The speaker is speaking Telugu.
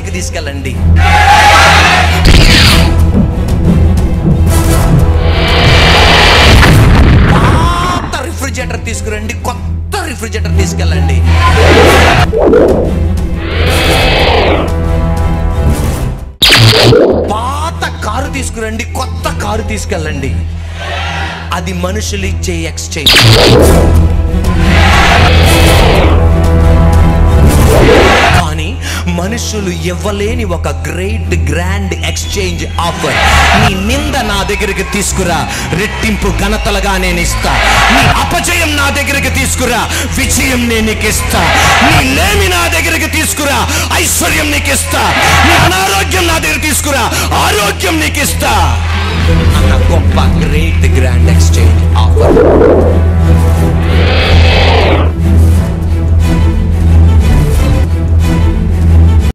దగ్గరికి తీసుకెళ్ళండి పాత రిఫ్రిజిరేటర్ తీసుకురండి కొత్త రిఫ్రిజిరేటర్ తీసుకెళ్ళండి పాత కారు తీసుకురండి కొత్త కారు తీసుకెళ్ళండి అది మనుషులు ఇచ్చే ఎక్స్చేంజ్ కానీ మనుషులు ఇవ్వలేని ఒక గ్రేట్ గ్రాండ్ ఎక్స్చేంజ్ ఆఫర్ నీ నింద నా దగ్గరికి తీసుకురా రెట్టింపు ఘనతలుగా నేను ఇస్తా నీ అపజయం నా దగ్గరికి తీసుకురా విజయం నేను నీకు ఇస్తా నీ లేమి నా దగ్గరికి తీసుకురా ఐశ్వర్యం నీకు ఇస్తా నీ అనారోగ్యం నా దగ్గర తీసుకురా ఆరోగ్యం నీకు ఇస్తా అన్న గొప్ప గ్రేట్ గ్రాండ్ ఎక్స్చేంజ్ ఆఫర్